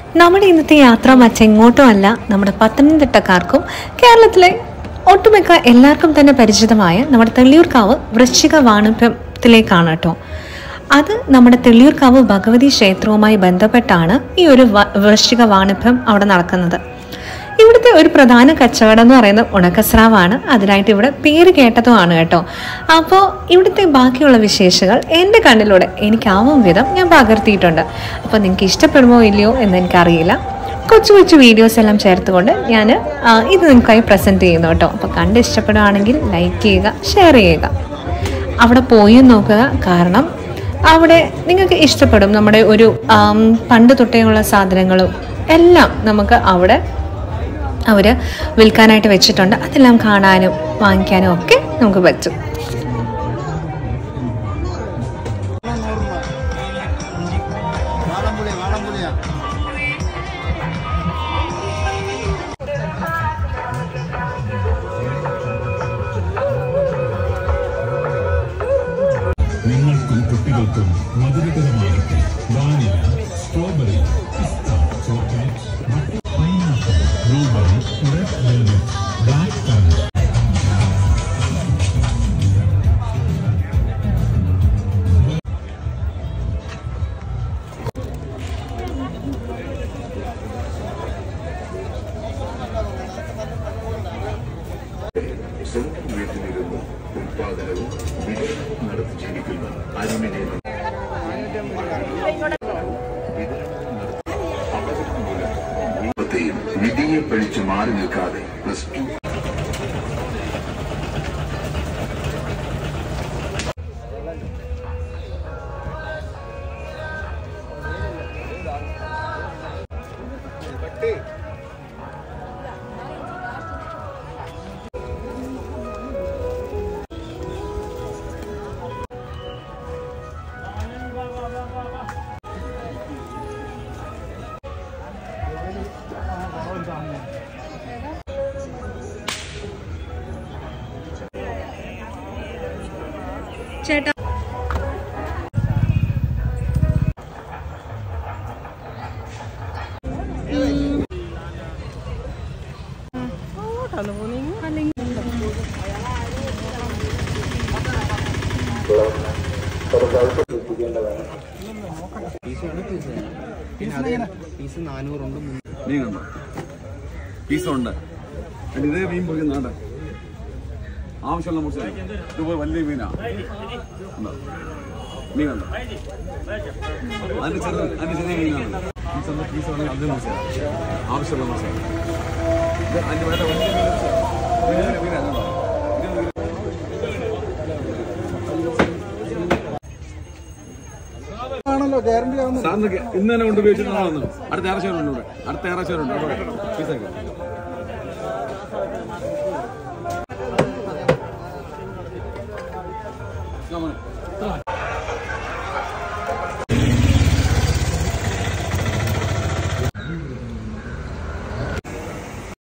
നമ്മുടെ ഇന്നത്തെ യാത്ര മറ്റെങ്ങോട്ടും അല്ല നമ്മുടെ പത്തനംതിട്ടക്കാർക്കും കേരളത്തിലെ ഒട്ടുമിക്ക എല്ലാവർക്കും തന്നെ പരിചിതമായ നമ്മുടെ തെള്ളിയൂർക്കാവ് വൃശ്ചിക വാണിഭ്യത്തിലേക്കാണ് കേട്ടോ അത് നമ്മുടെ തെള്ളിയൂർക്കാവ് ഭഗവതി ക്ഷേത്രവുമായി ബന്ധപ്പെട്ടാണ് ഈ ഒരു വ- വൃശ്ചിക വാണിഭ്യം അവിടെ നടക്കുന്നത് ഇവിടുത്തെ ഒരു പ്രധാന കച്ചവടം എന്ന് പറയുന്നത് ഉണക്കസ്രാവാണ് അതിനായിട്ട് ഇവിടെ പേര് കേട്ടതുമാണ് കേട്ടോ അപ്പോൾ ഇവിടുത്തെ ബാക്കിയുള്ള വിശേഷങ്ങൾ എൻ്റെ കണ്ണിലൂടെ എനിക്കാവും വിധം ഞാൻ പകർത്തിയിട്ടുണ്ട് അപ്പോൾ നിങ്ങൾക്ക് ഇഷ്ടപ്പെടുമോ ഇല്ലയോ എന്ന് എനിക്കറിയില്ല കൊച്ചു കൊച്ചു വീഡിയോസ് എല്ലാം ചേർത്തുകൊണ്ട് ഞാൻ ഇത് നിങ്ങൾക്കായി പ്രസൻറ്റ് ചെയ്യുന്നു കേട്ടോ അപ്പോൾ കണ്ട് ഇഷ്ടപ്പെടുകയാണെങ്കിൽ ലൈക്ക് ചെയ്യുക ഷെയർ ചെയ്യുക അവിടെ പോയി നോക്കുക കാരണം അവിടെ നിങ്ങൾക്ക് ഇഷ്ടപ്പെടും നമ്മുടെ ഒരു ആം, പണ്ട് തൊട്ടേയുള്ള സാധനങ്ങളും എല്ലാം നമുക്ക് അവിടെ അവർ വിൽക്കാനായിട്ട് വെച്ചിട്ടുണ്ട് അതെല്ലാം കാണാനും വാങ്ങിക്കാനും ഒക്കെ നമുക്ക് പറ്റും വാളംപുളി വാളംപുളിയാ നിങ്ങൾക്കും കുട്ടികൾക്കും മധുരകരമാകട്ടെ vanilla strawberry pista chocolate butter pineapple blueberry red velvet black currant സ്വന്തം വീട്ടിലിരുന്ന് ഉൽപാദനവും വിതരണവും നടത്തി ജീവിക്കുന്ന അലുമിനിയം മൂലത്തെയും വിധിയെ പഴിച്ച് മാറി നിൽക്കാതെ പ്ലസ് ടു ചേട്ടാ മീൻ കണ്ടോ പീസുണ്ട് പിന്നെ ഇതേ മീൻ പൊരിക്കുന്നുണ്ട് ആവശ്യമുള്ള മുറിച്ച് ഇതുപോലെ വലിയ മീനാ ഉണ്ടോ മീൻ കണ്ടോ അതിന്റെ ചെറിയ അതിന്റെ ചെറിയ മീനാണ് ഈ ചെറിയ പീസ് ആണെങ്കിൽ അതിന് മുറിച്ച ആവശ്യമുള്ള മുറിച്ച ഇത് അതിന്റെ വേറെ വലിയ മീൻ മുറിച്ച വലിയ മീനാ കണ്ടോ ഇത് ആണല്ലോ ഗ്യാരണ്ടി ആവുന്നു സാറിന് ഇന്ന് തന്നെ കൊണ്ട് ഉപയോഗിച്ചിട്ടുള്ളതാണ് അടുത്ത ഞായറാഴ്ച ഉണ്ട് ഇവിടെ അടുത്ത ഞായറാഴ്ച ഉണ്ട് ഇവിടെ പീസൊക്കെ Come on.